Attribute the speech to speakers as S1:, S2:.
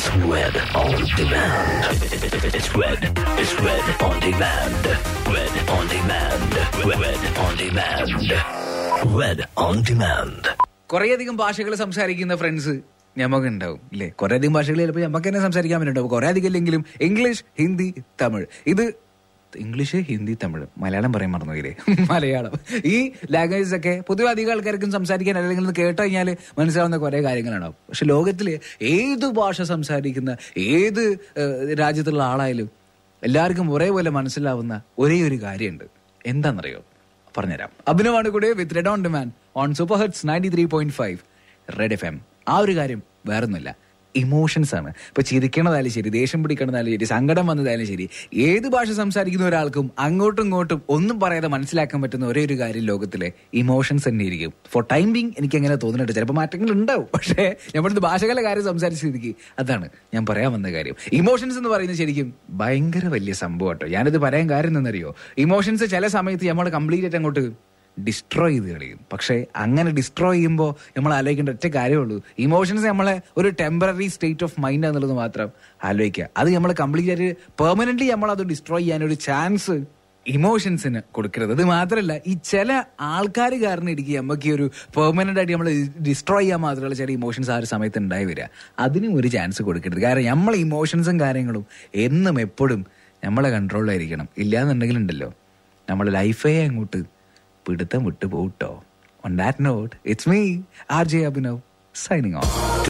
S1: Red on demand. It's red. It's red on demand. Red on demand. Red on demand. Red on demand.
S2: കുറേയധികം ഭാഷകൾ സംസാരിക്കുന്ന friends ഞമ്മക്കുണ്ടാവും ഇല്ലേ കുറേയധികം ഭാഷകൾ ചിലപ്പോൾ നമുക്ക് തന്നെ സംസാരിക്കാൻ പറ്റുന്നുണ്ടാവും കുറേ അധികം ഇല്ലെങ്കിലും ഇംഗ്ലീഷ് ഹിന്ദി തമിഴ് ഇത് ഇംഗ്ലീഷ് ഹിന്ദി തമിഴ് മലയാളം പറയാൻ മറന്നുപോയില്ലേ മലയാളം ഈ ലാംഗ്വേജസ് ഒക്കെ പൊതുവെ അധികം ആൾക്കാർക്കും സംസാരിക്കാൻ അല്ലെങ്കിൽ ഒന്ന് കേട്ട് കഴിഞ്ഞാൽ മനസ്സിലാവുന്ന കുറേ കാര്യങ്ങളുണ്ടാവും പക്ഷെ ലോകത്തിൽ ഏത് ഭാഷ സംസാരിക്കുന്ന ഏത് ഏഹ്, രാജ്യത്തുള്ള ആളായാലും എല്ലാവർക്കും ഒരേപോലെ മനസ്സിലാവുന്ന ഒരേ ഒരു കാര്യമുണ്ട് എന്താണെന്നറിയോ പറഞ്ഞുതരാം അഭിനവാണ് കൂടെ with red on demand on super hertz ninety three point five red F M ആ ഒരു കാര്യം വേറൊന്നുമില്ല ഇമോഷൻസ് ആണ് ഇപ്പൊ ചിരിക്കണതായാലും ശരി ദേഷ്യം പിടിക്കണതായാലും ശരി സങ്കടം വന്നതായാലും ശരി ഏത് ഭാഷ സംസാരിക്കുന്ന ഒരാൾക്കും അങ്ങോട്ടും ഇങ്ങോട്ടും ഒന്നും പറയാതെ മനസ്സിലാക്കാൻ പറ്റുന്ന ഒരേ ഒരു കാര്യം ലോകത്തിലെ ഇമോഷൻസ് തന്നെ ഇരിക്കും ഫോർ ടൈം ബിങ് എനിക്ക് എങ്ങനെ തോന്നുന്നുണ്ട് ചിലപ്പോൾ മാറ്റങ്ങൾ ഉണ്ടാവും പക്ഷേ നമ്മുടെ ഭാഷകളുടെ കാര്യം സംസാരിച്ച സ്ഥിതിക്ക് അതാണ് ഞാൻ പറയാൻ വന്ന കാര്യം ഇമോഷൻസ് എന്ന് പറയുന്നത് ശരിക്കും ഭയങ്കര വലിയ സംഭവം കേട്ടോ ഞാനിത് പറയാൻ കാര്യം എന്തെന്നറിയോ ഇമോഷൻസ് ചില സമയത്ത് നമ്മൾ കംപ്ലീറ്റ് ആയിട്ട് അങ്ങോട്ട് ഡിസ്ട്രോയ് ചെയ്ത് കളയും പക്ഷേ അങ്ങനെ ഡിസ്ട്രോയ് ചെയ്യുമ്പോൾ നമ്മൾ ആലോചിക്കേണ്ട ഒറ്റ കാര്യമുള്ളൂ ഇമോഷൻസ് നമ്മളെ ഒരു ടെമ്പററി സ്റ്റേറ്റ് ഓഫ് മൈൻഡ് എന്നുള്ളത് മാത്രം ആലോചിക്കുക അത് നമ്മൾ കംപ്ലീറ്റ് ആയിട്ട് പെർമനന്റ്ലി നമ്മൾ അത് ഡിസ്ട്രോയ് ചെയ്യാനൊരു ചാൻസ് ഇമോഷൻസിന് കൊടുക്കരുത് അത് മാത്രമല്ല ഈ ചില ആൾക്കാർ കാരണം ഇരിക്കുക നമുക്ക് ഈ ഒരു പെർമനന്റ് ആയിട്ട് നമ്മൾ ഡിസ്ട്രോയ് ചെയ്യാൻ മാത്രമല്ല ചില ഇമോഷൻസ് ആ ഒരു സമയത്ത് ഉണ്ടായി വരിക അതിനും ഒരു ചാൻസ് കൊടുക്കരുത് കാരണം നമ്മളെ ഇമോഷൻസും കാര്യങ്ങളും എന്നും എപ്പോഴും നമ്മളെ കൺട്രോളിലായിരിക്കണം ഇല്ലാന്നുണ്ടെങ്കിൽ ഉണ്ടല്ലോ നമ്മുടെ ലൈഫേ അങ്ങോട്ട് പിടുത്തം വിട്ടു പോട്ടോ on that note it's me R J Abhinav signing of